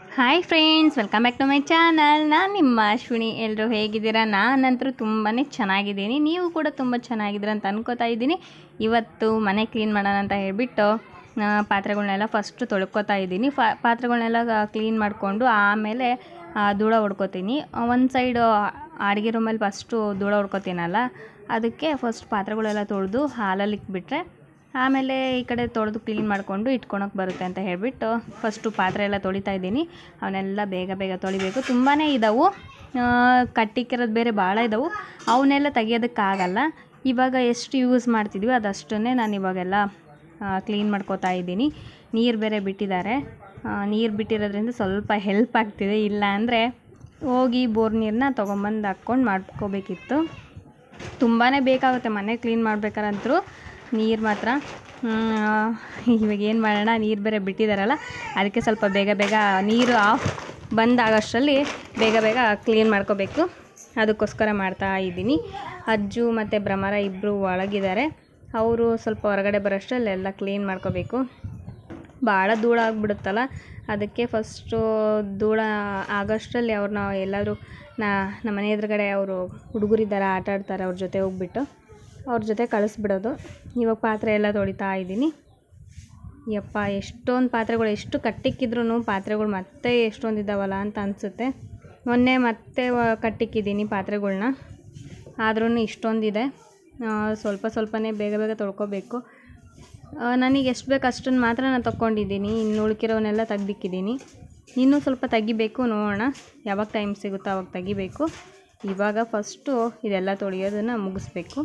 Hi friends welcome back to my channel ನಾನು ನಿಮ್ಮ ಅಶ್ವಿನಿ ಎಲ್ಲರೂ ಹೇಗಿದ್ದೀರಾ ನಾನಂತರೂ ತುಂಬಾ ಚೆನ್ನಾಗಿದ್ದೀನಿ ನೀವು ಕೂಡ ತುಂಬ ಚೆನ್ನಾಗಿದ್ದೀರ ಅಂತ ಅನ್ಕೋತಾ ಇದ್ದೀನಿ ಇವತ್ತು ಮನೆ ಕ್ಲೀನ್ ಮಾಡೋಣ ಅಂತ ಹೇಳ್ಬಿಟ್ಟು ಆ, ಪಾತ್ರೆಗಳ್ನೆಲ್ಲ ಫಸ್ಟು ತೊಳ್ಕೊತಾ ಇದ್ದೀನಿ ಫಾ ಪಾತ್ರೆಗಳ್ನೆಲ್ಲ ಕ್ಲೀನ್ ಮಾಡಿಕೊಂಡು ಆಮೇಲೆ ಆ, ಧೂಳ ಹೊಡ್ಕೊತೀನಿ ಒಂದು ಸೈಡು ಅಡುಗೆ ರೂಮಲ್ಲಿ ಫಸ್ಟು ಧೂಳ ಹೊಡ್ಕೊತೀನಲ್ಲ ಅದಕ್ಕೆ ಫಸ್ಟ್ ಪಾತ್ರೆಗಳೆಲ್ಲ ತೊಳೆದು ಹಾಲಲ್ಲಿ ಇಕ್ಬಿಟ್ರೆ ಆಮೇಲೆ ಈ ಕಡೆ ತೊಳೆದು ಕ್ಲೀನ್ ಮಾಡಿಕೊಂಡು ಇಟ್ಕೊಳಕ್ಕೆ ಬರುತ್ತೆ ಅಂತ ಹೇಳಿಬಿಟ್ಟು ಫಸ್ಟು ಪಾತ್ರೆ ಎಲ್ಲ ತೊಳಿತಾ ಇದ್ದೀನಿ ಅವನ್ನೆಲ್ಲ ಬೇಗ ಬೇಗ ತೊಳಿಬೇಕು ತುಂಬಾ ಇದ್ದಾವೆ ಕಟ್ಟಿಕ್ಕಿರೋದು ಬೇರೆ ಭಾಳ ಇದ್ದಾವೆ ಅವನ್ನೆಲ್ಲ ತೆಗಿಯೋದಕ್ಕಾಗಲ್ಲ ಇವಾಗ ಎಷ್ಟು ಯೂಸ್ ಮಾಡ್ತಿದ್ವಿ ಅದಷ್ಟನ್ನೇ ನಾನು ಇವಾಗೆಲ್ಲ ಕ್ಲೀನ್ ಮಾಡ್ಕೋತಾ ಇದ್ದೀನಿ ನೀರು ಬೇರೆ ಬಿಟ್ಟಿದ್ದಾರೆ ನೀರು ಬಿಟ್ಟಿರೋದ್ರಿಂದ ಸ್ವಲ್ಪ ಹೆಲ್ಪ್ ಆಗ್ತಿದೆ ಇಲ್ಲ ಅಂದರೆ ಹೋಗಿ ಬೋರ್ ನೀರನ್ನ ತೊಗೊಂಬಂದು ಹಾಕ್ಕೊಂಡು ಮಾಡ್ಕೋಬೇಕಿತ್ತು ತುಂಬಾ ಬೇಕಾಗುತ್ತೆ ಮನೆ ಕ್ಲೀನ್ ಮಾಡ್ಬೇಕಾರಂತರೂ ನೀರು ಮಾತ್ರ ಹ್ಮ್, ಇವಾಗ ಏನು ಮಾಡೋಣ ನೀರು ಬೇರೆ ಬಿಟ್ಟಿದ್ದಾರಲ್ಲ ಅದಕ್ಕೆ ಸ್ವಲ್ಪ ಬೇಗ ಬೇಗ ನೀರು ಆಫ್ ಬಂದಾಗಷ್ಟರಲ್ಲಿ ಬೇಗ ಬೇಗ ಕ್ಲೀನ್ ಮಾಡ್ಕೋಬೇಕು ಅದಕ್ಕೋಸ್ಕರ ಮಾಡ್ತಾ ಇದ್ದೀನಿ ಅಜ್ಜು ಮತ್ತು ಭ್ರಮರ ಇಬ್ಬರು ಒಳಗಿದ್ದಾರೆ ಅವರು ಸ್ವಲ್ಪ ಹೊರಗಡೆ ಬರೋಷ್ಟರಲ್ಲಿ ಎಲ್ಲ ಕ್ಲೀನ್ ಮಾಡ್ಕೋಬೇಕು ಭಾಳ ಧೂಳ ಆಗಿಬಿಡುತ್ತಲ್ಲ ಅದಕ್ಕೆ ಫಸ್ಟು ಧೂಳ ಆಗೋಷ್ಟರಲ್ಲಿ ಅವ್ರನ್ನ ಎಲ್ಲಾದರೂ ನಾ ನಮ್ಮ ಮನೆ ಎದುರುಗಡೆ ಅವರು ಹುಡುಗರಿದ್ದಾರೆ ಆಟ ಆಡ್ತಾರೆ ಅವ್ರ ಜೊತೆ ಹೋಗ್ಬಿಟ್ಟು ಅವ್ರ ಜೊತೆ ಕಳಿಸ್ಬಿಡೋದು ಇವಾಗ ಪಾತ್ರೆ ಎಲ್ಲ ತೊಳಿತಾ ಇದ್ದೀನಿ ಯಪ್ಪ ಎಷ್ಟೊಂದು ಪಾತ್ರೆಗಳು ಎಷ್ಟು ಕಟ್ಟಿಕ್ಕಿದ್ರೂ ಪಾತ್ರೆಗಳು ಮತ್ತೆ ಎಷ್ಟೊಂದು ಇದ್ದಾವಲ್ಲ ಅಂತ ಅನಿಸುತ್ತೆ ಮೊನ್ನೆ ಮತ್ತೆ ವ- ಕಟ್ಟಿಕ್ಕಿದ್ದೀನಿ ಪಾತ್ರೆಗಳ್ನ ಆದ್ರೂ ಇಷ್ಟೊಂದಿದೆ ಆ, ಸ್ವಲ್ಪ ಸ್ವಲ್ಪನೇ ಬೇಗ ಬೇಗ ತೊಳ್ಕೊಬೇಕು ಆ, ನನಗೆ ಎಷ್ಟು ಬೇಕು ಅಷ್ಟನ್ನು ಮಾತ್ರ ನಾನು ತೊಗೊಂಡಿದ್ದೀನಿ ಇನ್ನು ಉಳ್ಕಿರೋವನ್ನೆಲ್ಲ ತೆಗ್ದಿಕ್ಕಿದ್ದೀನಿ ಇನ್ನೂ ಸ್ವಲ್ಪ ತೆಗಿಬೇಕು ನೋಡೋಣ ಯಾವಾಗ ಟೈಮ್ ಸಿಗುತ್ತೋ ಅವಾಗ ತೆಗಿಬೇಕು ಇವಾಗ ಫಸ್ಟು ಇದೆಲ್ಲ ತೊಳೆಯೋದನ್ನು ಮುಗಿಸ್ಬೇಕು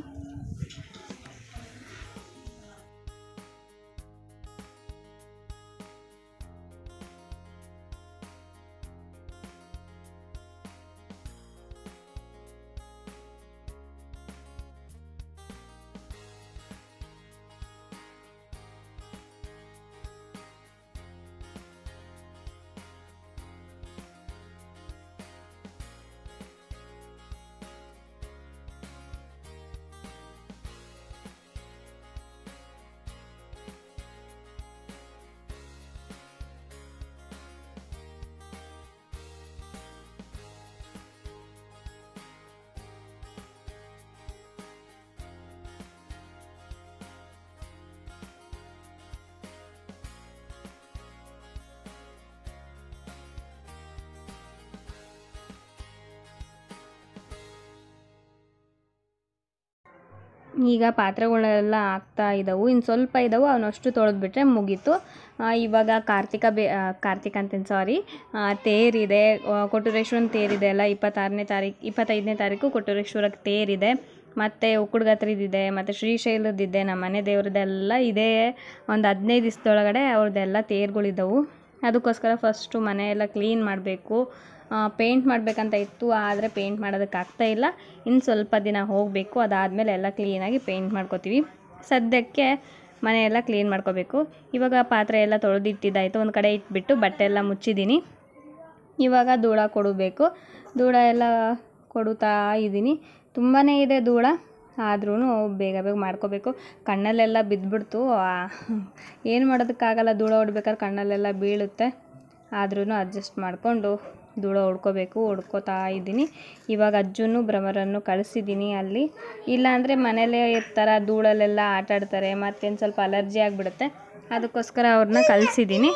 ಈಗ ಪಾತ್ರೆಗಳೆಲ್ಲ ಆಗ್ತಾ ಇದ್ದಾವೆ ಇನ್ನು ಸ್ವಲ್ಪ ಇದ್ದಾವೆ ಅವನಷ್ಟು ತೊಳೆದ್ಬಿಟ್ರೆ ಮುಗೀತು ಆ, ಇವಾಗ ಕಾರ್ತಿಕ ಬೇ ಆ, ಕಾರ್ತಿಕ ಅಂತೀನಿ ಸಾರಿ ತೇರಿದೆ ಆ, ಕೊಟ್ಟೂರೇಶ್ವರನ ತೇರಿದೆ ಅಲ್ಲ ಇಪ್ಪತ್ತಾರನೇ ತಾರೀಕು ಇಪ್ಪತ್ತೈದನೇ ತಾರೀಕು ಕೊಟ್ಟೂರೇಶ್ವರ ತೇರಿದೆ ಮತ್ತು ಉಕ್ಕುಡ್ಗತ್ರಿದಿದೆ ಮತ್ತು ಶ್ರೀಶೈಲದಿದೆ ನಮ್ಮ ಮನೆ ದೇವ್ರದ್ದೆಲ್ಲ ಇದೆ ಒಂದು ಹದಿನೈದು ದಿವಸದೊಳಗಡೆ ಅವ್ರದ್ದೆಲ್ಲ ತೇರುಗಳಿದ್ದವು ಅದಕ್ಕೋಸ್ಕರ ಫಸ್ಟು ಮನೆಯೆಲ್ಲ ಕ್ಲೀನ್ ಮಾಡಬೇಕು ಪೇಂಟ್ ಮಾಡಬೇಕಂತ ಇತ್ತು ಆದರೆ ಪೇಂಟ್ ಮಾಡೋದಕ್ಕೆ ಆಗ್ತಾ ಇಲ್ಲ ಇನ್ನು ಸ್ವಲ್ಪ ದಿನ ಹೋಗಬೇಕು ಅದಾದಮೇಲೆ ಎಲ್ಲ ಕ್ಲೀನಾಗಿ ಪೇಂಟ್ ಮಾಡ್ಕೋತೀವಿ ಸದ್ಯಕ್ಕೆ ಮನೆಯೆಲ್ಲ ಕ್ಲೀನ್ ಮಾಡ್ಕೋಬೇಕು ಇವಾಗ ಪಾತ್ರೆ ಎಲ್ಲ ತೊಳೆದಿಟ್ಟಿದ್ದಾಯಿತು ಒಂದು ಕಡೆ ಇಟ್ಬಿಟ್ಟು ಬಟ್ಟೆ ಎಲ್ಲ ಮುಚ್ಚಿದ್ದೀನಿ ಇವಾಗ ಧೂಳ ಕೊಡಬೇಕು ಧೂಳ ಎಲ್ಲ ಕೊಡುತ್ತಾ ಇದ್ದೀನಿ ತುಂಬಾ ಇದೆ ಧೂಳ ಆದ್ರೂ ಬೇಗ ಬೇಗ ಮಾಡ್ಕೋಬೇಕು ಕಣ್ಣಲ್ಲೆಲ್ಲ ಬಿದ್ದುಬಿಡ್ತು ಏನು ಮಾಡೋದಕ್ಕಾಗಲ್ಲ ಧೂಳ ಹೊಡ್ಬೇಕಾದ್ರೆ ಕಣ್ಣಲ್ಲೆಲ್ಲ ಬೀಳುತ್ತೆ ಆದ್ರೂ ಅಡ್ಜಸ್ಟ್ ಮಾಡಿಕೊಂಡು ಧೂಳ ಹೊಡ್ಕೋಬೇಕು ಹೊಡ್ಕೋತಾ ಇದ್ದೀನಿ ಇವಾಗ ಅಜ್ಜುನು ಭ್ರಮರನ್ನು ಕಳಿಸಿದ್ದೀನಿ ಅಲ್ಲಿ ಇಲ್ಲಾಂದರೆ ಮನೇಲೇ ಇರ್ತಾರೆ ಧೂಳಲ್ಲೆಲ್ಲ ಆಟ ಆಡ್ತಾರೆ ಮತ್ತೇನು ಸ್ವಲ್ಪ ಅಲರ್ಜಿ ಆಗಿಬಿಡುತ್ತೆ ಅದಕ್ಕೋಸ್ಕರ ಅವ್ರನ್ನ ಕಳಿಸಿದ್ದೀನಿ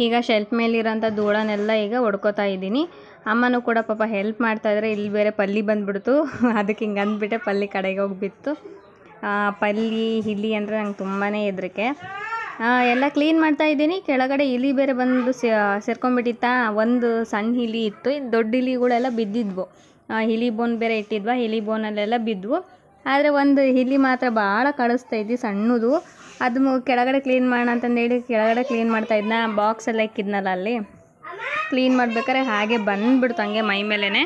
ಈಗ ಶೆಲ್ಫ್ ಮೇಲಿರೋಂಥ ಧೂಳನ್ನೆಲ್ಲ ಈಗ ಹೊಡ್ಕೋತಾ ಇದ್ದೀನಿ ಅಮ್ಮನೂ ಕೂಡ ಪಾಪ ಹೆಲ್ಪ್ ಮಾಡ್ತಾಯಿದ್ರೆ ಇಲ್ಲಿ ಬೇರೆ ಪಲ್ಲಿ ಬಂದುಬಿಡ್ತು ಅದಕ್ಕೆ ಹಿಂಗೆ ಅಂದ್ಬಿಟ್ಟೆ ಪಲ್ಲಿ ಕಡೆಗೆ ಹೋಗಿ ಬಿತ್ತು ಆ, ಪಲ್ಲಿ ಇಲಿ ಅಂದರೆ ನಂಗೆ ತುಂಬಾ ಹೆದರಿಕೆ ಎಲ್ಲ ಕ್ಲೀನ್ ಮಾಡ್ತಾ ಇದ್ದೀನಿ ಕೆಳಗಡೆ ಇಲಿ ಬೇರೆ ಬಂದು ಸೇರ್ಕೊಂಡ್ಬಿಟ್ಟಿತ್ತಾ ಒಂದು ಸಣ್ಣ ಇಲಿ ಇತ್ತು ಇನ್ನು ದೊಡ್ಡ ಇಲಿಗಳೆಲ್ಲ ಬಿದ್ದಿದ್ವು ಆ, ಇಲಿ ಬೋನ್ ಬೇರೆ ಇಟ್ಟಿದ್ವಾ ಇಲಿ ಬೋನಲ್ಲೆಲ್ಲ ಬಿದ್ವು ಆದರೆ ಒಂದು ಇಲಿ ಮಾತ್ರ ಭಾಳ ಕಳಿಸ್ತೈತಿ ಸಣ್ಣದು ಅದು ಮು- ಕೆಳಗಡೆ ಕ್ಲೀನ್ ಮಾಡೋಣ ಅಂತಂದೇಳಿ ಕೆಳಗಡೆ ಕ್ಲೀನ್ ಮಾಡ್ತಾ ಇದ್ನ ಬಾಕ್ಸ್ ಎಲ್ಲ ಇಕ್ಕಿದ್ನಲ್ಲ ಅಲ್ಲಿ ಕ್ಲೀನ್ ಮಾಡ್ಬೇಕಾದ್ರೆ ಹಾಗೆ ಬಂದ್ಬಿಡ್ತು ಹಂಗೆ ಮೈ ಮೇಲೇ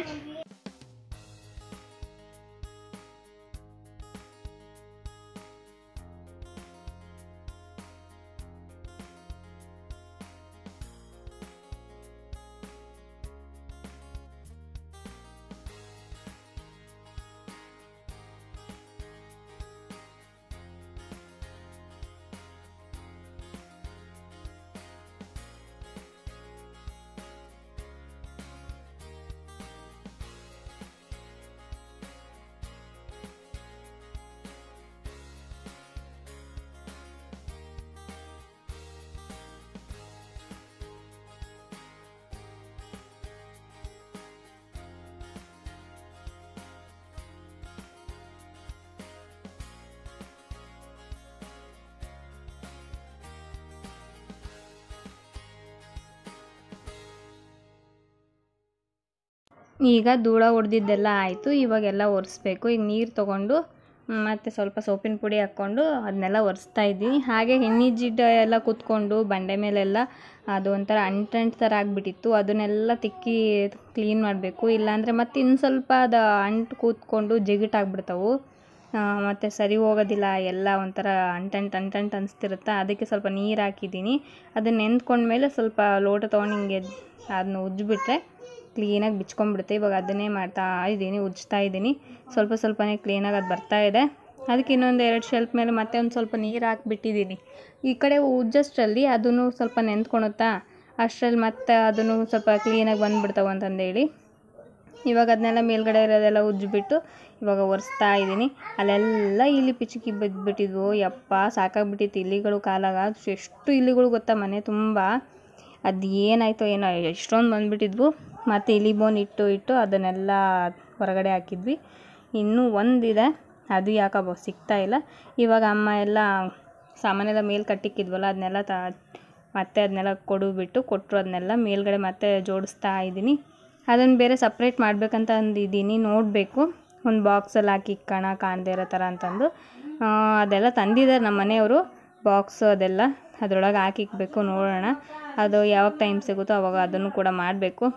ಈಗ ಧೂಳ ಹೊಡೆದಿದ್ದೆಲ್ಲ ಆಯಿತು ಇವಾಗೆಲ್ಲ ಒರೆಸ್ಬೇಕು ಈಗ ನೀರು ತೊಗೊಂಡು ಮ್, ಮತ್ತೆ ಸ್ವಲ್ಪ ಸೋಪಿನ ಪುಡಿ ಹಾಕ್ಕೊಂಡು ಅದನ್ನೆಲ್ಲ ಒರೆಸ್ತಾ ಇದ್ದೀನಿ ಹಾಗೆ ಎಣ್ಣೆ ಜಿಡ್ಡು ಎಲ್ಲ ಕೂತ್ಕೊಂಡು ಬಂಡೆ ಮೇಲೆಲ್ಲ ಅದು ಒಂಥರ ಅಂಟಂಟು ಥರ ಆಗಿಬಿಟ್ಟಿತ್ತು ಅದನ್ನೆಲ್ಲ ತಿಕ್ಕಿ ಕ್ಲೀನ್ ಮಾಡಬೇಕು ಇಲ್ಲಾಂದರೆ ಮತ್ತೆ ಇನ್ನು ಸ್ವಲ್ಪ ಅದು ಅಂಟು ಕೂತ್ಕೊಂಡು ಜಿಗಿಟಾಗ್ಬಿಡ್ತಾವು ಮತ್ತು ಸರಿ ಹೋಗೋದಿಲ್ಲ ಎಲ್ಲ ಒಂಥರ ಅಂಟಂಟು ಅಂಟಂಟು ಅನಿಸ್ತಿರುತ್ತೆ ಅದಕ್ಕೆ ಸ್ವಲ್ಪ ನೀರು ಹಾಕಿದ್ದೀನಿ ಅದನ್ನ ನೆಂದ್ಕೊಂಡ್ಮೇಲೆ ಸ್ವಲ್ಪ ಲೋಟ ತೊಗೊಂಡು ಹಿಂಗೆ ಅದನ್ನ ಉಜ್ಜಿಬಿಟ್ರೆ ಕ್ಲೀನಾಗಿ ಬಿಚ್ಕೊಂಡ್ಬಿಡುತ್ತೆ ಇವಾಗ ಅದನ್ನೇ ಮಾಡ್ತಾ ಇದ್ದೀನಿ ಉಜ್ತಾ ಇದ್ದೀನಿ ಸ್ವಲ್ಪ ಸ್ವಲ್ಪನೇ ಕ್ಲೀನಾಗಿ ಅದು ಬರ್ತಾ ಇದೆ ಅದಕ್ಕೆ ಇನ್ನೊಂದು ಎರಡು ಶೆಲ್ಫ್ ಮೇಲೆ ಮತ್ತೆ ಒಂದು ಸ್ವಲ್ಪ ನೀರು ಹಾಕ್ಬಿಟ್ಟಿದ್ದೀನಿ ಈ ಕಡೆ ಉಜ್ಜಷ್ಟರಲ್ಲಿ ಅದನ್ನು ಸ್ವಲ್ಪ ನೆಂದ್ಕೊಳುತ್ತಾ ಅಷ್ಟರಲ್ಲಿ ಮತ್ತೆ ಅದನ್ನು ಸ್ವಲ್ಪ ಕ್ಲೀನಾಗಿ ಬಂದುಬಿಡ್ತಾವೆ ಅಂತಂದೇಳಿ ಇವಾಗ ಅದನ್ನೆಲ್ಲ ಮೇಲ್ಗಡೆ ಇರೋದೆಲ್ಲ ಉಜ್ಜಿಬಿಟ್ಟು ಇವಾಗ ಒರೆಸ್ತಾ ಇದ್ದೀನಿ ಅಲ್ಲೆಲ್ಲ ಇಲಿ ಪಿಚುಕಿ ಬಿದ್ದುಬಿಟ್ಟಿದ್ವು ಯಪ್ಪ ಸಾಕಾಗ್ಬಿಟ್ಟಿತ್ತು ಇಲಿಗಳು ಕಾಲಾಗ ಎಷ್ಟು ಇಲಿಗಳು ಗೊತ್ತಾ ಮನೆ ತುಂಬ ಅದು ಏನಾಯ್ತೋ ಏನೋ ಎಷ್ಟೊಂದು ಬಂದುಬಿಟ್ಟಿದ್ವು ಮತ್ತು ಇಲಿ ಬೋನ್ ಇಟ್ಟು ಇಟ್ಟು ಅದನ್ನೆಲ್ಲ ಹೊರಗಡೆ ಹಾಕಿದ್ವಿ ಇನ್ನೂ ಒಂದಿದೆ ಅದು ಯಾಕೋ ಸಿಗ್ತಾ ಇಲ್ಲ ಇವಾಗ ಅಮ್ಮ ಎಲ್ಲ ಸಾಮಾನೆಲ್ಲ ಮೇಲೆ ಕಟ್ಟಿಕ್ಕಿದ್ವಲ್ಲ ಅದನ್ನೆಲ್ಲ ತ ಮತ್ತೆ ಅದನ್ನೆಲ್ಲ ಕೊಡುಬಿಟ್ಟು ಕೊಟ್ಟರು ಅದನ್ನೆಲ್ಲ ಮೇಲ್ಗಡೆ ಮತ್ತೆ ಜೋಡಿಸ್ತಾ ಇದ್ದೀನಿ ಅದನ್ನು ಬೇರೆ ಸಪ್ರೇಟ್ ಮಾಡಬೇಕಂತ ಅಂದಿದ್ದೀನಿ ನೋಡಬೇಕು ಒಂದು ಬಾಕ್ಸಲ್ಲಿ ಹಾಕಿ ಇಕ್ಕೋಣ ಕಾಣದೇ ಇರೋ ಥರ ಅಂತಂದು ಆ, ಅದೆಲ್ಲ ತಂದಿದ್ದಾರೆ ನಮ್ಮ ಮನೆಯವರು ಬಾಕ್ಸ್ ಅದೆಲ್ಲ ಅದರೊಳಗೆ ಹಾಕಿಕ್ಬೇಕು ನೋಡೋಣ ಅದು ಯಾವಾಗ ಟೈಮ್ ಸಿಗುತ್ತೋ ಅವಾಗ ಅದನ್ನು ಕೂಡ ಮಾಡಬೇಕು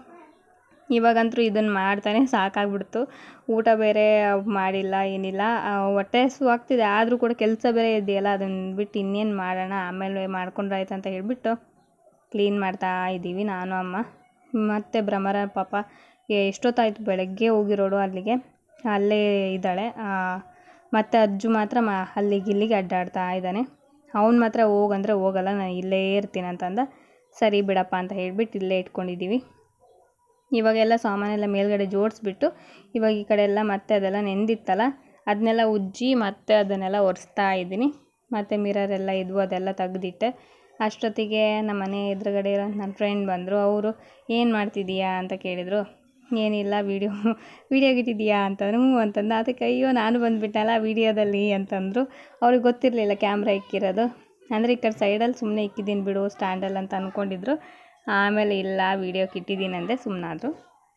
ಇವಾಗಂತೂ ಇದನ್ನು ಮಾಡ್ತಾನೆ ಸಾಕಾಗ್ಬಿಡ್ತು ಊಟ ಬೇರೆ ಮಾಡಿಲ್ಲ ಏನಿಲ್ಲ ಆ, ಹೊಟ್ಟೆ ಹಸ್ವಾಗ್ತಿದೆ ಆದರೂ ಕೂಡ ಕೆಲಸ ಬೇರೆ ಇದೆಯಲ್ಲ ಅದನ್ನು ಬಿಟ್ಟು ಇನ್ನೇನು ಮಾಡೋಣ ಆಮೇಲೆ ಮಾಡ್ಕೊಂಡ್ರಾಯ್ತು ಅಂತ ಹೇಳಿಬಿಟ್ಟು ಕ್ಲೀನ್ ಮಾಡ್ತಾ ಇದ್ದೀವಿ ನಾನು ಅಮ್ಮ ಮತ್ತು ಭ್ರಮರ ಪಾಪ ಎ- ಎಷ್ಟೊತ್ತಾಯಿತು ಬೆಳಗ್ಗೆ ಹೋಗಿರೋಡು ಅಲ್ಲಿಗೆ ಅಲ್ಲೇ ಇದ್ದಾಳೆ ಆ, ಮತ್ತು ಅಜ್ಜು ಮಾತ್ರ ಮ ಅಲ್ಲಿಗೆ ಇಲ್ಲಿಗೆ ಅಡ್ಡಾಡ್ತಾ ಇದ್ದಾನೆ ಅವ್ನು ಮಾತ್ರ ಹೋಗಂದ್ರೆ ಹೋಗಲ್ಲ ನಾನು ಇಲ್ಲೇ ಇರ್ತೀನಿ ಅಂತಂದ ಸರಿ ಬಿಡಪ್ಪ ಅಂತ ಹೇಳ್ಬಿಟ್ಟು ಇಲ್ಲೇ ಇಟ್ಕೊಂಡಿದ್ದೀವಿ ಇವಾಗೆಲ್ಲ ಸಾಮಾನೆಲ್ಲ ಮೇಲ್ಗಡೆ ಜೋಡಿಸ್ಬಿಟ್ಟು ಇವಾಗ ಈ ಕಡೆ ಎಲ್ಲ ಮತ್ತೆ ಅದೆಲ್ಲ ನೆಂದಿತ್ತಲ್ಲ ಅದನ್ನೆಲ್ಲ ಉಜ್ಜಿ ಮತ್ತೆ ಅದನ್ನೆಲ್ಲ ಒರೆಸ್ತಾ ಇದ್ದೀನಿ ಮತ್ತು ಮಿರರ್ ಎಲ್ಲ ಇದ್ವು ಅದೆಲ್ಲ ತೆಗ್ದಿಟ್ಟೆ ಅಷ್ಟೊತ್ತಿಗೆ ನಮ್ಮ ಮನೆ ಎದುರುಗಡೆ ಇರೋ ನನ್ನ ಫ್ರೆಂಡ್ ಬಂದರು ಅವರು ಏನು ಮಾಡ್ತಿದ್ದೀಯಾ ಅಂತ ಕೇಳಿದರು ಏನಿಲ್ಲ ವೀಡಿಯೋ ವೀಡಿಯೋಗಿಟ್ಟಿದ್ದೀಯಾ ಅಂತಂದ್ರು ಹ್ಞೂ ಅಂತಂದು ಅದಕ್ಕೆ ಅಯ್ಯೋ ನಾನು ಬಂದುಬಿಟ್ಟಲ್ಲ ವೀಡಿಯೋದಲ್ಲಿ ಅಂತಂದರು ಅವ್ರಿಗೆ ಗೊತ್ತಿರಲಿಲ್ಲ ಕ್ಯಾಮ್ರಾ ಇಕ್ಕಿರೋದು ಅಂದರೆ ಈ ಕಡೆ ಸೈಡಲ್ಲಿ ಸುಮ್ಮನೆ ಇಕ್ಕಿದ್ದೀನಿ ಬಿಡು ಸ್ಟ್ಯಾಂಡಲ್ಲಿ ಅಂತ ಅಂದ್ಕೊಂಡಿದ್ರು ಆಮೇಲೆ ಇಲ್ಲ ವೀಡಿಯೋಕ್ಕೆ ಇಟ್ಟಿದ್ದೀನಿ ಅಂದೆ ಸುಮ್ಮನಾದರು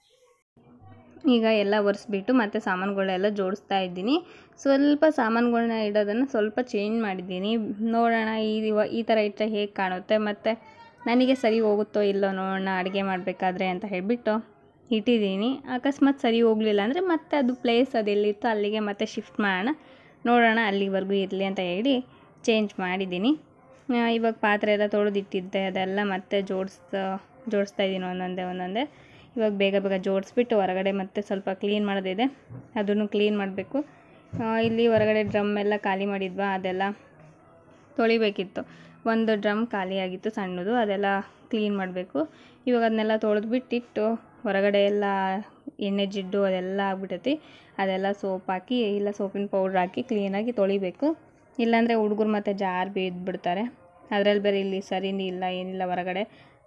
ಈಗ ಎಲ್ಲ ಒರೆಸ್ಬಿಟ್ಟು ಮತ್ತೆ ಸಾಮಾನುಗಳೆಲ್ಲ ಜೋಡಿಸ್ತಾ ಇದ್ದೀನಿ ಸ್ವಲ್ಪ ಸಾಮಾನುಗಳ್ನ ಇಡೋದನ್ನು ಸ್ವಲ್ಪ ಚೇಂಜ್ ಮಾಡಿದ್ದೀನಿ ನೋಡೋಣ ಈ ಇವ- ಈ ಥರ ಇಟ್ಟರೆ ಹೇಗೆ ಕಾಣುತ್ತೆ ಮತ್ತು ನನಗೆ ಸರಿ ಹೋಗುತ್ತೋ ಇಲ್ಲೋ ನೋಡೋಣ ಅಡುಗೆ ಮಾಡಬೇಕಾದ್ರೆ ಅಂತ ಹೇಳಿಬಿಟ್ಟು ಇಟ್ಟಿದ್ದೀನಿ ಅಕಸ್ಮಾತ್ ಸರಿ ಹೋಗಲಿಲ್ಲ ಅಂದರೆ ಮತ್ತೆ ಅದು ಪ್ಲೇಸ್ ಅದೆಲ್ಲಿತ್ತು ಅಲ್ಲಿಗೆ ಮತ್ತೆ ಶಿಫ್ಟ್ ಮಾಡೋಣ ನೋಡೋಣ ಅಲ್ಲಿವರೆಗೂ ಇರಲಿ ಅಂತ ಹೇಳಿ ಚೇಂಜ್ ಮಾಡಿದ್ದೀನಿ ಆ, ಇವಾಗ ಪಾತ್ರೆ ಎಲ್ಲ ತೊಳೆದಿಟ್ಟಿದ್ದೆ ಅದೆಲ್ಲ ಮತ್ತೆ ಜೋಡಿಸ್ತಾ ಜೋಡಿಸ್ತಾ ಇದ್ದೀನಿ ಒಂದೊಂದೇ ಒಂದೊಂದೇ ಇವಾಗ ಬೇಗ ಬೇಗ ಜೋಡಿಸ್ಬಿಟ್ಟು ಹೊರಗಡೆ ಮತ್ತೆ ಸ್ವಲ್ಪ ಕ್ಲೀನ್ ಮಾಡೋದಿದೆ ಅದನ್ನು ಕ್ಲೀನ್ ಮಾಡಬೇಕು ಇಲ್ಲಿ ಹೊರಗಡೆ ಡ್ರಮ್ ಎಲ್ಲ ಖಾಲಿ ಮಾಡಿದ್ವಾ ಅದೆಲ್ಲ ತೊಳಿಬೇಕಿತ್ತು ಒಂದು ಡ್ರಮ್ ಖಾಲಿಯಾಗಿತ್ತು ಸಣ್ಣದು ಅದೆಲ್ಲ ಕ್ಲೀನ್ ಮಾಡಬೇಕು ಇವಾಗ ಅದನ್ನೆಲ್ಲ ತೊಳೆದ್ಬಿಟ್ಟಿಟ್ಟು ಹೊರಗಡೆ ಎಲ್ಲ ಎಣ್ಣೆ ಜಿಡ್ಡು ಅದೆಲ್ಲ ಆಗ್ಬಿಟ್ಟೈತಿ ಅದೆಲ್ಲ ಸೋಪ್ ಹಾಕಿ ಇಲ್ಲ ಸೋಪಿನ ಪೌಡ್ರ್ ಹಾಕಿ ಕ್ಲೀನಾಗಿ ತೊಳಿಬೇಕು ಇಲ್ಲಾಂದರೆ ಹುಡುಗರು ಮತ್ತು ಜಾರ್ ಬಿದ್ದುಬಿಡ್ತಾರೆ ಅದರಲ್ಲಿ ಬೇರೆ ಇಲ್ಲಿ ಸರಿನೇ ಇಲ್ಲ ಏನಿಲ್ಲ ಹೊರಗಡೆ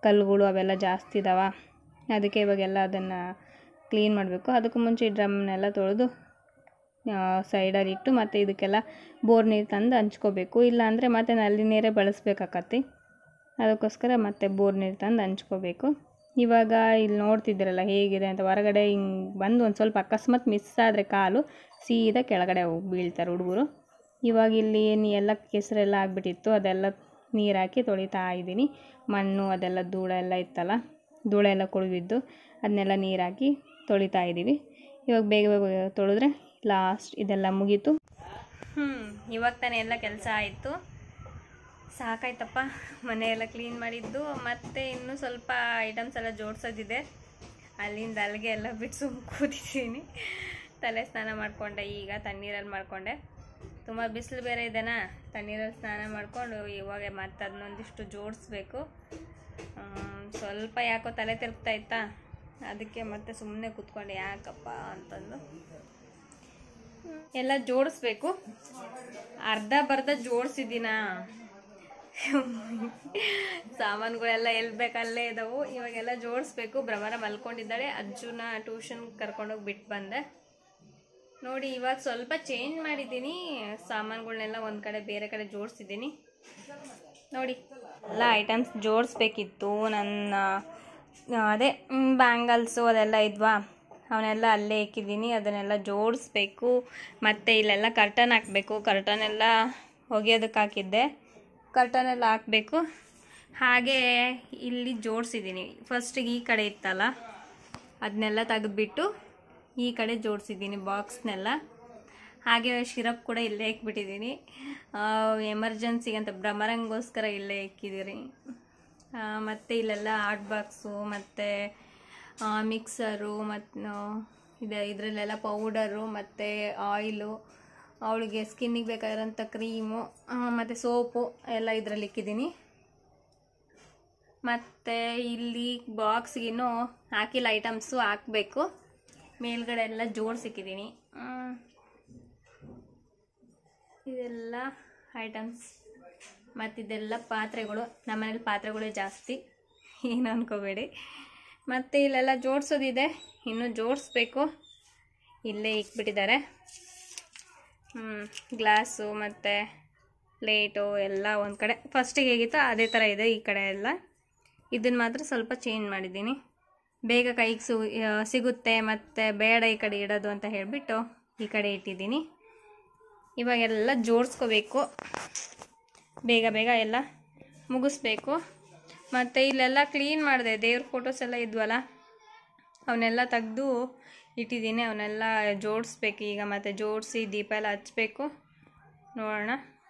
ಕಲ್ಲುಗಳು ಅವೆಲ್ಲ ಜಾಸ್ತಿ ಇದ್ದಾವೆ ಅದಕ್ಕೆ ಇವಾಗೆಲ್ಲ ಅದನ್ನು ಕ್ಲೀನ್ ಮಾಡಬೇಕು ಅದಕ್ಕೂ ಮುಂಚೆ ಈ ಡ್ರಮ್ನೆಲ್ಲ ತೊಳೆದು ಸೈಡಲ್ಲಿ ಇಟ್ಟು ಮತ್ತು ಇದಕ್ಕೆಲ್ಲ ಬೋರ್ ನೀರು ತಂದು ಹಂಚ್ಕೋಬೇಕು ಇಲ್ಲಾಂದರೆ ಮತ್ತೆ ನಲ್ಲಿ ನೀರೇ ಬಳಸ್ಬೇಕಾಕತಿ ಅದಕ್ಕೋಸ್ಕರ ಮತ್ತೆ ಬೋರ್ ನೀರು ತಂದು ಹಂಚ್ಕೋಬೇಕು ಇವಾಗ ಇಲ್ಲಿ ನೋಡ್ತಿದ್ದೀರಲ್ಲ ಹೇಗಿದೆ ಅಂತ ಹೊರಗಡೆ ಹಿಂಗೆ ಬಂದು ಒಂದು ಸ್ವಲ್ಪ ಅಕಸ್ಮಾತ್ ಮಿಸ್ ಆದರೆ ಕಾಲು ಸೀದಾ ಕೆಳಗಡೆ ಹೋಗಿ ಬೀಳ್ತಾರೆ ಹುಡುಗರು ಇವಾಗ ಇಲ್ಲಿ ಏನು ಎಲ್ಲ ಕೆಸರೆಲ್ಲ ಆಗಿಬಿಟ್ಟಿತ್ತು ಅದೆಲ್ಲ ನೀರು ಹಾಕಿ ತೊಳಿತಾ ಇದ್ದೀನಿ ಮಣ್ಣು ಅದೆಲ್ಲ ಧೂಳ ಎಲ್ಲ ಇತ್ತಲ್ಲ ಧೂಳ ಎಲ್ಲ ಕೊಳವಿದ್ದು ಅದನ್ನೆಲ್ಲ ನೀರು ಹಾಕಿ ತೊಳಿತಾ ಇದ್ದೀವಿ ಇವಾಗ ಬೇಗ ಬೇಗ ತೊಳೆದ್ರೆ ಲಾಸ್ಟ್ ಇದೆಲ್ಲ ಮುಗೀತು ಹ್ಞೂ ಇವಾಗ ತಾನೇ ಎಲ್ಲ ಕೆಲಸ ಆಯಿತು ಸಾಕಾಯ್ತಪ್ಪ ಮನೆಯೆಲ್ಲ ಕ್ಲೀನ್ ಮಾಡಿದ್ದು ಮತ್ತು ಇನ್ನೂ ಸ್ವಲ್ಪ ಐಟಮ್ಸ್ ಎಲ್ಲ ಜೋಡಿಸೋದಿದೆ ಅಲ್ಲಿಂದ ಅಲ್ಲಿಗೆ ಎಲ್ಲ ಬಿಟ್ಟು ಸುಮ್ಮ ಕೂತಿದ್ದೀನಿ ತಲೆ ಸ್ನಾನ ಮಾಡಿಕೊಂಡೆ ಈಗ ತಣ್ಣೀರಲ್ಲಿ ಮಾಡಿಕೊಂಡೆ ತುಂಬ ಬಿಸಿಲು ಬೇರೆ ಇದೆನಾ ತಣ್ಣೀರಲ್ಲಿ ಸ್ನಾನ ಮಾಡಿಕೊಂಡು ಇವಾಗ ಮತ್ತೆ ಅದನ್ನೊಂದಿಷ್ಟು ಜೋಡಿಸ್ಬೇಕು ಸ್ವಲ್ಪ ಯಾಕೋ ತಲೆ ತಿರುಗ್ತಾ ಇತ್ತಾ ಅದಕ್ಕೆ ಮತ್ತೆ ಸುಮ್ಮನೆ ಕೂತ್ಕೊಂಡೆ ಯಾಕಪ್ಪ ಅಂತಂದು ಎಲ್ಲ ಜೋಡಿಸ್ಬೇಕು ಅರ್ಧ ಬರ್ಧ ಜೋಡಿಸಿದ್ದೀನ ಸಾಮಾನುಗಳೆಲ್ಲ ಎಲ್ಲಿ ಬೇಕಲ್ಲೇ ಇದಾವು ಇವಾಗೆಲ್ಲ ಜೋಡಿಸ್ಬೇಕು ಭ್ರಮರ ಮಲ್ಕೊಂಡಿದ್ದಾಳೆ ಅಜ್ಜುನ ಟ್ಯೂಷನ್ ಕರ್ಕೊಂಡೋಗಿ ಬಿಟ್ಟು ಬಂದೆ ನೋಡಿ ಇವಾಗ ಸ್ವಲ್ಪ ಚೇಂಜ್ ಮಾಡಿದ್ದೀನಿ ಸಾಮಾನುಗಳನ್ನೆಲ್ಲ ಒಂದು ಕಡೆ ಬೇರೆ ಕಡೆ ಜೋಡಿಸಿದ್ದೀನಿ ನೋಡಿ ಎಲ್ಲ ಐಟಮ್ಸ್ ಜೋಡಿಸ್ಬೇಕಿತ್ತು ನನ್ನ ಅದೇ ಬ್ಯಾಂಗಲ್ಸು ಅದೆಲ್ಲ ಇದ್ವಾ ಅವನ್ನೆಲ್ಲ ಅಲ್ಲೇ ಇಕ್ಕಿದ್ದೀನಿ ಅದನ್ನೆಲ್ಲ ಜೋಡಿಸ್ಬೇಕು ಮತ್ತು ಇಲ್ಲೆಲ್ಲ ಕರ್ಟನ್ ಹಾಕಬೇಕು ಕರ್ಟನ್ ಎಲ್ಲ ಒಗೆಯೋದಕ್ಕೆ ಹಾಕಿದ್ದೆ ಕರ್ಟನ್ ಎಲ್ಲ ಹಾಕಬೇಕು ಹಾಗೆ ಇಲ್ಲಿ ಜೋಡಿಸಿದ್ದೀನಿ ಫಸ್ಟಿಗೆ ಈ ಕಡೆ ಇತ್ತಲ್ಲ ಅದನ್ನೆಲ್ಲ ತೆಗೆದ್ಬಿಟ್ಟು ಈ ಕಡೆ ಜೋಡಿಸಿದ್ದೀನಿ ಬಾಕ್ಸ್ನೆಲ್ಲ ಹಾಗೆ ಶಿರಪ್ ಕೂಡ ಇಲ್ಲೇ ಇಕ್ಬಿಟ್ಟಿದ್ದೀನಿ ಎಮರ್ಜೆನ್ಸಿಗೆ ಅಂತ ಭ್ರಮರಂಗೋಸ್ಕರ ಇಲ್ಲೇ ಇಕ್ಕಿದ್ದೀರಿ ಮತ್ತು ಇಲ್ಲೆಲ್ಲ ಆರ್ಟ್ ಬಾಕ್ಸು ಮತ್ತು ಮಿಕ್ಸರು ಮತ್ತು ಇದೆ ಇದರಲ್ಲೆಲ್ಲ ಪೌಡರು ಮತ್ತು ಆಯಿಲು ಅವಳಿಗೆ ಸ್ಕಿನ್ನಿಗೆ ಬೇಕಾಗಿರೋಂಥ ಕ್ರೀಮು ಮತ್ತು ಸೋಪು ಎಲ್ಲ ಇದರಲ್ಲಿ ಇಕ್ಕಿದ್ದೀನಿ ಮತ್ತು ಇಲ್ಲಿ ಬಾಕ್ಸ್ಗಿನ್ನೂ ಹಾಕಿಲ್ಲ ಐಟಮ್ಸು ಹಾಕಬೇಕು ಮೇಲ್ಗಡೆ ಎಲ್ಲ ಜೋಡಿಸಿಕ್ಕಿದ್ದೀನಿ ಇದೆಲ್ಲ ಐಟಮ್ಸ್ ಮತ್ತಿದೆಲ್ಲ ಪಾತ್ರೆಗಳು ನಮ್ಮನೇಲಿ ಪಾತ್ರೆಗಳೇ ಜಾಸ್ತಿ ಏನು ಅನ್ಕೋಬೇಡಿ ಮತ್ತು ಇಲ್ಲೆಲ್ಲ ಜೋಡಿಸೋದಿದೆ ಇನ್ನೂ ಜೋಡಿಸ್ಬೇಕು ಇಲ್ಲೇ ಇಕ್ಬಿಟ್ಟಿದ್ದಾರೆ ಗ್ಲಾಸು ಮತ್ತು ಪ್ಲೇಟು ಎಲ್ಲ ಒಂದು ಕಡೆ ಫಸ್ಟಿಗೆ ಹೇಗಿತ್ತು ಅದೇ ಥರ ಇದೆ ಈ ಕಡೆ ಎಲ್ಲ ಇದನ್ನು ಮಾತ್ರ ಸ್ವಲ್ಪ ಚೇಂಜ್ ಮಾಡಿದ್ದೀನಿ ಬೇಗ ಕೈಗೆ ಸು ಸಿಗುತ್ತೆ ಮತ್ತು ಬೇಡ ಈ ಕಡೆ ಇಡೋದು ಅಂತ ಹೇಳಿಬಿಟ್ಟು ಈ ಕಡೆ ಇಟ್ಟಿದ್ದೀನಿ ಇವಾಗೆಲ್ಲ ಜೋಡಿಸ್ಕೋಬೇಕು ಬೇಗ ಬೇಗ ಎಲ್ಲ ಮುಗಿಸ್ಬೇಕು ಮತ್ತು ಇಲ್ಲೆಲ್ಲ ಕ್ಲೀನ್ ಮಾಡಿದೆ ದೇವ್ರ ಫೋಟೋಸ್ ಎಲ್ಲ ಇದ್ವಲ್ಲ ಅವನ್ನೆಲ್ಲ ತೆಗೆದು ಇಟ್ಟಿದ್ದೀನಿ ಅವನ್ನೆಲ್ಲ ಜೋಡಿಸ್ಬೇಕು ಈಗ ಮತ್ತು ಜೋಡಿಸಿ ದೀಪ ಎಲ್ಲ ಹಚ್ಬೇಕು ನೋಡೋಣ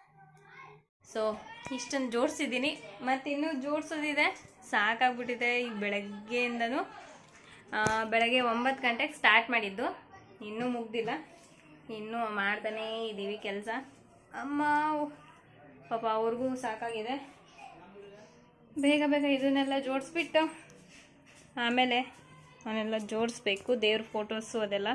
ಸೊ ಇಷ್ಟೊಂದು ಜೋಡಿಸಿದ್ದೀನಿ ಮತ್ತು ಇನ್ನೂ ಜೋಡಿಸೋದಿದೆ ಸಾಕಾಗ್ಬಿಟ್ಟಿದೆ ಈಗ ಬೆಳಗ್ಗೆಯಿಂದನೂ ಬೆಳಗ್ಗೆ ಒಂಬತ್ತು ಗಂಟೆಗೆ ಸ್ಟಾರ್ಟ್ ಮಾಡಿದ್ದು ಇನ್ನೂ ಮುಗ್ದಿಲ್ಲ ಇನ್ನೂ ಮಾಡ್ತಾನೇ ಇದ್ದೀವಿ ಕೆಲಸ ಅಮ್ಮ ಪಾಪ ಅವ್ರಿಗೂ ಸಾಕಾಗಿದೆ ಬೇಗ ಬೇಗ ಇದನ್ನೆಲ್ಲ ಜೋಡಿಸ್ಬಿಟ್ಟು ಆಮೇಲೆ ಅವನ್ನೆಲ್ಲ ಜೋಡಿಸ್ಬೇಕು ದೇವ್ರ ಫೋಟೋಸು ಅದೆಲ್ಲ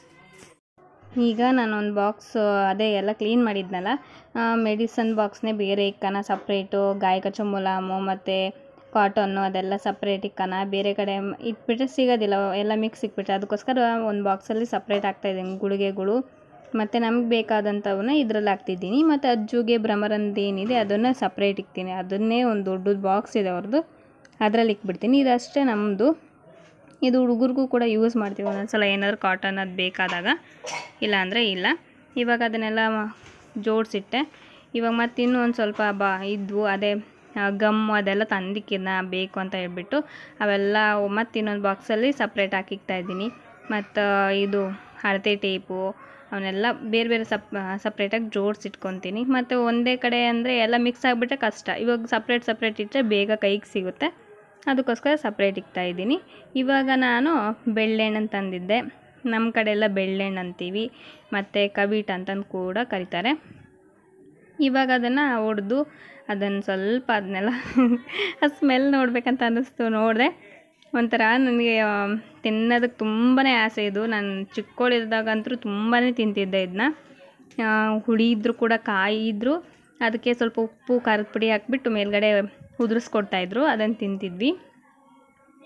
ಈಗ ನಾನೊಂದು ಬಾಕ್ಸ್ ಅದೇ ಎಲ್ಲ ಕ್ಲೀನ್ ಮಾಡಿದ್ನಲ್ಲ ಮೆಡಿಸನ್ ಬಾಕ್ಸ್ನೇ ಬೇರೆ ಇಕ್ಕನ ಸಪ್ರೇಟು ಗಾಯಕ ಮುಲಾಮು ಮತ್ತು ಕಾಟನ್ನು ಅದೆಲ್ಲ ಸಪ್ರೇಟ್ ಇಕ್ಕನ ಬೇರೆ ಕಡೆ ಇಟ್ಬಿಟ್ರೆ ಸಿಗೋದಿಲ್ಲ ಎಲ್ಲ ಮಿಕ್ಸ್ ಇಕ್ಬಿಟ್ರೆ ಅದಕ್ಕೋಸ್ಕರ ಒಂದು ಬಾಕ್ಸಲ್ಲಿ ಸಪ್ರೇಟ್ ಹಾಕ್ತಾಯಿದ್ದೀನಿ ಗುಳಿಗೆಗಳು ಮತ್ತು ನಮ್ಗೆ ಬೇಕಾದಂಥವನ್ನ ಇದರಲ್ಲಿ ಹಾಕ್ತಿದ್ದೀನಿ ಮತ್ತು ಅಜ್ಜುಗೆ ಭ್ರಮರಂದು ಏನಿದೆ ಅದನ್ನು ಸಪ್ರೇಟ್ ಇಕ್ತೀನಿ ಅದನ್ನೇ ಒಂದು ದೊಡ್ಡದು ಬಾಕ್ಸ್ ಇದೆ ಅವ್ರದ್ದು ಅದರಲ್ಲಿ ಇಕ್ಬಿಡ್ತೀನಿ ಇದಷ್ಟೇ ನಮ್ಮದು ಇದು ಹುಡುಗರಿಗೂ ಕೂಡ ಯೂಸ್ ಮಾಡ್ತೀವಿ ಒಂದೊಂದ್ಸಲ ಏನಾದರೂ ಕಾಟನ್ ಅದು ಬೇಕಾದಾಗ ಇಲ್ಲ ಅಂದರೆ ಇಲ್ಲ ಇವಾಗ ಅದನ್ನೆಲ್ಲ ಜೋಡಿಸಿಟ್ಟೆ ಇವಾಗ ಮತ್ತೆ ಇನ್ನೂ ಒಂದು ಸ್ವಲ್ಪ ಬಾ ಇದ್ವು ಅದೇ ಗಮ್ ಅದೆಲ್ಲ ತಂದಿಕ್ಕಿದ್ನ ಬೇಕು ಅಂತ ಹೇಳ್ಬಿಟ್ಟು ಅವೆಲ್ಲ ಮತ್ತೆ ಇನ್ನೊಂದು ಬಾಕ್ಸಲ್ಲಿ ಸಪ್ರೇಟ್ ಹಾಕಿಕ್ತಾ ಇದ್ದೀನಿ ಮತ್ತು ಇದು ಹಳತೆ ಟೇಪು ಅವನ್ನೆಲ್ಲ ಬೇರೆ ಬೇರೆ ಸಪ್ ಸಪ್ರೇಟಾಗಿ ಜೋಡಿಸಿಟ್ಕೊತೀನಿ ಮತ್ತು ಒಂದೇ ಕಡೆ ಅಂದರೆ ಎಲ್ಲ ಮಿಕ್ಸ್ ಆಗಿಬಿಟ್ರೆ ಕಷ್ಟ ಇವಾಗ ಸಪ್ರೇಟ್ ಸಪ್ರೇಟ್ ಇಟ್ಟರೆ ಬೇಗ ಕೈಗೆ ಸಿಗುತ್ತೆ ಅದಕ್ಕೋಸ್ಕರ ಸಪ್ರೇಟ್ ಇಕ್ತಾ ಇದ್ದೀನಿ ಇವಾಗ ನಾನು ಬೆಳ್ಳೆಣ್ಣು ತಂದಿದ್ದೆ ನಮ್ಮ ಕಡೆ ಎಲ್ಲ ಬೆಳ್ಳೆಣ್ಣು ಅಂತೀವಿ ಮತ್ತು ಕಬೀಟ್ ಅಂತಂದು ಕೂಡ ಕರೀತಾರೆ ಇವಾಗ ಅದನ್ನು ಹೊಡೆದು ಅದನ್ನು ಸ್ವಲ್ಪ ಅದನ್ನೆಲ್ಲ ಸ್ಮೆಲ್ ನೋಡ್ಬೇಕಂತ ಅನ್ನಿಸ್ತು ನೋಡಿದೆ ಒಂಥರ ನನಗೆ ತಿನ್ನೋದಕ್ಕೆ ತುಂಬಾ ಆಸೆ ಇದು ನಾನು ಚಿಕ್ಕವಳಿದ್ದಾಗಂತೂ ತುಂಬಾ ತಿಂತಿದ್ದೆ ಇದನ್ನ ಹುಳಿ ಇದ್ದರೂ ಕೂಡ ಕಾಯಿ ಇದ್ದರೂ ಅದಕ್ಕೆ ಸ್ವಲ್ಪ ಉಪ್ಪು ಖಾರದ ಪುಡಿ ಹಾಕ್ಬಿಟ್ಟು ಮೇಲ್ಗಡೆ ಉದುರಿಸ್ಕೊಡ್ತಾಯಿದ್ರು ಅದನ್ನು ತಿಂತಿದ್ವಿ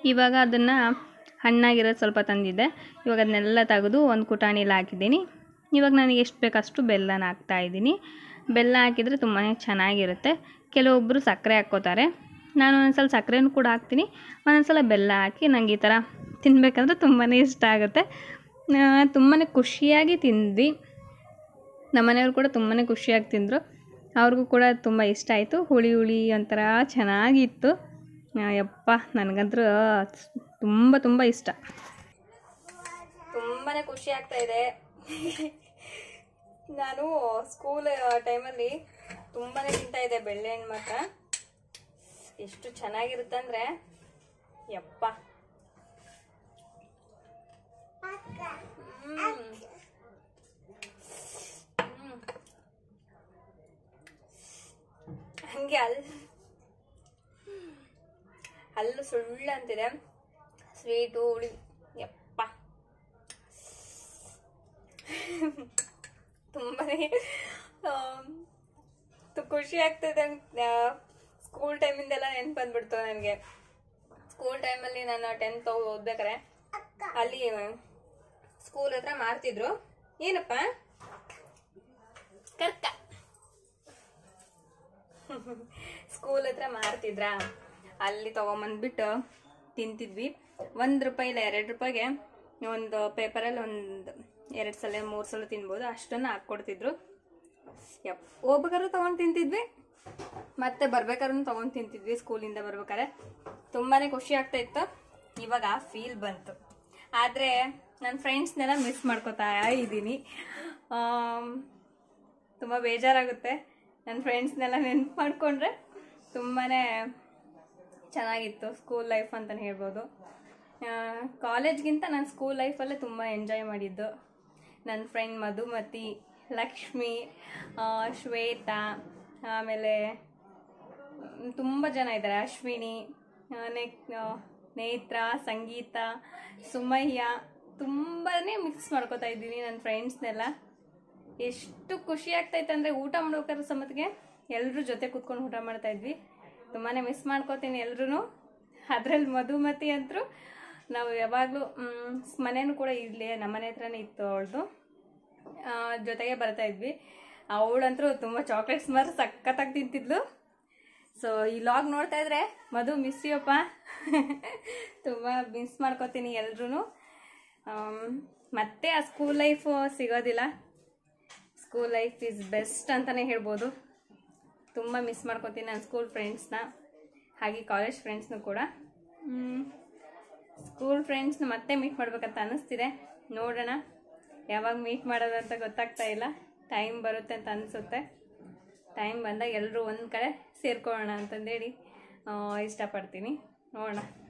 ಇವಾಗ ಅದನ್ನು ಹಣ್ಣಾಗಿರೋದು ಸ್ವಲ್ಪ ತಂದಿದ್ದೆ ಇವಾಗ ಅದನ್ನೆಲ್ಲ ತೆಗೆದು ಒಂದು ಕುಟಾಣಿಲಿ ಹಾಕಿದ್ದೀನಿ ಇವಾಗ ನನಗೆ ಎಷ್ಟು ಬೇಕು ಅಷ್ಟು ಬೆಲ್ಲನ ಹಾಕ್ತಾ ಇದ್ದೀನಿ ಬೆಲ್ಲ ಹಾಕಿದರೆ ತುಂಬಾ ಚೆನ್ನಾಗಿರುತ್ತೆ ಕೆಲವೊಬ್ಬರು ಸಕ್ಕರೆ ಹಾಕ್ಕೋತಾರೆ ನಾನು ಒಂದೊಂದ್ಸಲ ಸಕ್ಕರೆನೂ ಕೂಡ ಹಾಕ್ತೀನಿ ಒಂದೊಂದ್ಸಲ ಬೆಲ್ಲ ಹಾಕಿ ನನಗೆ ಈ ಥರ ತಿನ್ನಬೇಕಂದ್ರೆ ತುಂಬಾ ಇಷ್ಟ ಆಗುತ್ತೆ ತುಂಬಾ ಖುಷಿಯಾಗಿ ತಿಂದ್ವಿ ನಮ್ಮನೆಯವ್ರು ಕೂಡ ತುಂಬಾ ಖುಷಿಯಾಗಿ ತಿಂದರು ಅವ್ರಿಗೂ ಕೂಡ ತುಂಬ ಇಷ್ಟ ಆಯಿತು ಹುಳಿ ಹುಳಿ ಒಂಥರ ಚೆನ್ನಾಗಿತ್ತು ಆ, ಯಪ್ಪ ನನಗಂತೂ ತುಂಬ ತುಂಬ ಇಷ್ಟ ತುಂಬಾ ಖುಷಿ ಆಗ್ತಾ ಇದೆ ನಾನು ಸ್ಕೂಲ್ ಟೈಮಲ್ಲಿ ತುಂಬಾ ತಿಂತಾ ಇದ್ದೆ ಬೆಳ್ಳೆಹಣ್ಣು ಮಾತ್ರ ಎಷ್ಟು ಚೆನ್ನಾಗಿರುತ್ತೆ ಅಂದರೆ ಯಪ್ಪ ಹ್ಮ್. ಹ್ಮ್. ಹಂಗೆ ಅಲ್ಲಿ ಹಲ್ಲು ಸುಳ್ಳು ಅಂತಿದೆ ಸ್ವೀಟು ಹುಳಿ ಯಪ್ಪ ತುಂಬಾನೇ ಆಮ್, ತು- ಖುಷಿ ಆಗ್ತದೆ ಸ್ಕೂಲ್ ಟೈಮಿಂದೆಲ್ಲ ನೆನ್ಪು ಬಂದ್ಬಿಡ್ತು ನನಗೆ ಸ್ಕೂಲ್ ಟೈಮಲ್ಲಿ ನಾನು ಟೆಂತ್ ಓದ್ಬೇಕಾರೆ ಅಲ್ಲಿ ಸ್ಕೂಲ್ ಹತ್ರ ಮಾರ್ತಿದ್ರು ಏನಪ್ಪ ಕರ್ಕ ಸ್ಕೂಲ್ ಹತ್ರ ಮಾರ್ತಿದ್ರಾ ಅಲ್ಲಿ ತೊಗೊಂಬಂದ್ಬಿಟ್ಟು ತಿಂತಿದ್ವಿ ಒಂದು ರೂಪಾಯಿ ಇಲ್ಲ ಎರಡು ರೂಪಾಯಿಗೆ ಒಂದು ಪೇಪರಲ್ಲಿ ಒಂದು ಎರಡು ಸಲ ಮೂರು ಸಲ ತಿನ್ಬೋದು ಅಷ್ಟನ್ನು ಹಾಕ್ಕೊಡ್ತಿದ್ರು ಯಪ್ ಹೋಗ್ಬೇಕಾದ್ರೂ ತೊಗೊಂಡು ತಿಂತಿದ್ವಿ ಮತ್ತೆ ಬರ್ಬೇಕಾದ್ರೂ ತೊಗೊಂಡು ತಿಂತಿದ್ವಿ ಸ್ಕೂಲಿಂದ ಬರ್ಬೇಕಾದ್ರೆ ತುಂಬಾ ಖುಷಿ ಆಗ್ತಾ ಇತ್ತು ಇವಾಗ ಫೀಲ್ ಬಂತು ಆದರೆ ನನ್ನ ಫ್ರೆಂಡ್ಸ್ನೆಲ್ಲ ಮಿಸ್ ಮಾಡ್ಕೋತಾ ಇದ್ದೀನಿ ತುಂಬ ಬೇಜಾರಾಗುತ್ತೆ ನನ್ನ ಫ್ರೆಂಡ್ಸ್ನೆಲ್ಲ ನೆನ್ಪು ಮಾಡಿಕೊಂಡ್ರೆ ತುಂಬಾ ಚೆನ್ನಾಗಿತ್ತು ಸ್ಕೂಲ್ ಲೈಫ್ ಅಂತಲೇ ಹೇಳ್ಬೋದು ಕಾಲೇಜ್ಗಿಂತ ನಾನು ಸ್ಕೂಲ್ ಲೈಫಲ್ಲೇ ತುಂಬ ಎಂಜಾಯ್ ಮಾಡಿದ್ದು ನನ್ನ ಫ್ರೆಂಡ್ ಮಧುಮತಿ ಲಕ್ಷ್ಮಿ ಆ, ಶ್ವೇತಾ ಆಮೇಲೆ ತುಂಬ ಜನ ಇದ್ದಾರೆ ಅಶ್ವಿನಿ ಆ, ನೆ- ಆ, ನೇತ್ರ ಸಂಗೀತ ಸುಮಯ್ಯ ತುಂಬಾ ಮಿಕ್ಸ್ ಮಾಡ್ಕೋತಾ ಇದ್ದೀನಿ ನನ್ನ ಫ್ರೆಂಡ್ಸ್ನೆಲ್ಲ ಎಷ್ಟು ಖುಷಿ ಆಗ್ತೈತೆ ಅಂದರೆ ಊಟ ಮಾಡ್ಬೇಕಾದ್ರೆ ಸಮತಿಗೆ ಎಲ್ಲರೂ ಜೊತೆ ಕೂತ್ಕೊಂಡು ಊಟ ಮಾಡ್ತಾ ಇದ್ವಿ ತುಂಬಾ ಮಿಸ್ ಮಾಡ್ಕೋತೀನಿ ಎಲ್ರೂ ಅದರಲ್ಲಿ ಮಧುಮತಿ ಅಂತರೂ ನಾವು ಯಾವಾಗಲೂ ಮನೇನೂ ಕೂಡ ಇರಲಿ ನಮ್ಮ ಮನೆ ಹತ್ರನೇ ಇತ್ತು ಅವಳದು ಜೊತೆಗೆ ಬರ್ತಾ ಇದ್ವಿ ಅವಳಂತರೂ ತುಂಬ ಚಾಕ್ಲೇಟ್ಸ್ ಮಾತ್ರ ಸಖತ್ತಾಗಿ ತಿಂತಿದ್ಲು ಸೊ ಈ ಲಾಗ್ ನೋಡ್ತಾ ಇದ್ರೆ ಮಧು ಮಿಸ್ ಯಪ್ಪ ತುಂಬ ಮಿಸ್ ಮಾಡ್ಕೋತೀನಿ ಎಲ್ರೂ ಮತ್ತೆ ಆ ಸ್ಕೂಲ್ ಲೈಫ್ ಸಿಗೋದಿಲ್ಲ ಸ್ಕೂಲ್ ಲೈಫ್ ಈಸ್ ಬೆಸ್ಟ್ ಅಂತಲೇ ಹೇಳ್ಬೋದು ತುಂಬ ಮಿಸ್ ಮಾಡ್ಕೋತೀನಿ ನನ್ನ ಸ್ಕೂಲ್ ಫ್ರೆಂಡ್ಸ್ನ ಹಾಗೆ ಕಾಲೇಜ್ ಫ್ರೆಂಡ್ಸ್ನು ಕೂಡ ಸ್ಕೂಲ್ ಫ್ರೆಂಡ್ಸ್ನ ಮತ್ತೆ ಮೀಟ್ ಮಾಡ್ಬೇಕಂತ ಅನ್ನಿಸ್ತಿದೆ ನೋಡೋಣ ಯಾವಾಗ ಮೀಟ್ ಮಾಡೋದು ಅಂತ ಗೊತ್ತಾಗ್ತಾ ಇಲ್ಲ ಟೈಮ್ ಬರುತ್ತೆ ಅಂತ ಅನಿಸುತ್ತೆ ಟೈಮ್ ಬಂದಾಗ ಎಲ್ಲರೂ ಒಂದು ಕಡೆ ಸೇರ್ಕೊಳ್ಳೋಣ ಅಂತಂದೇಳಿ ಆ, ಇಷ್ಟಪಡ್ತೀನಿ ನೋಡೋಣ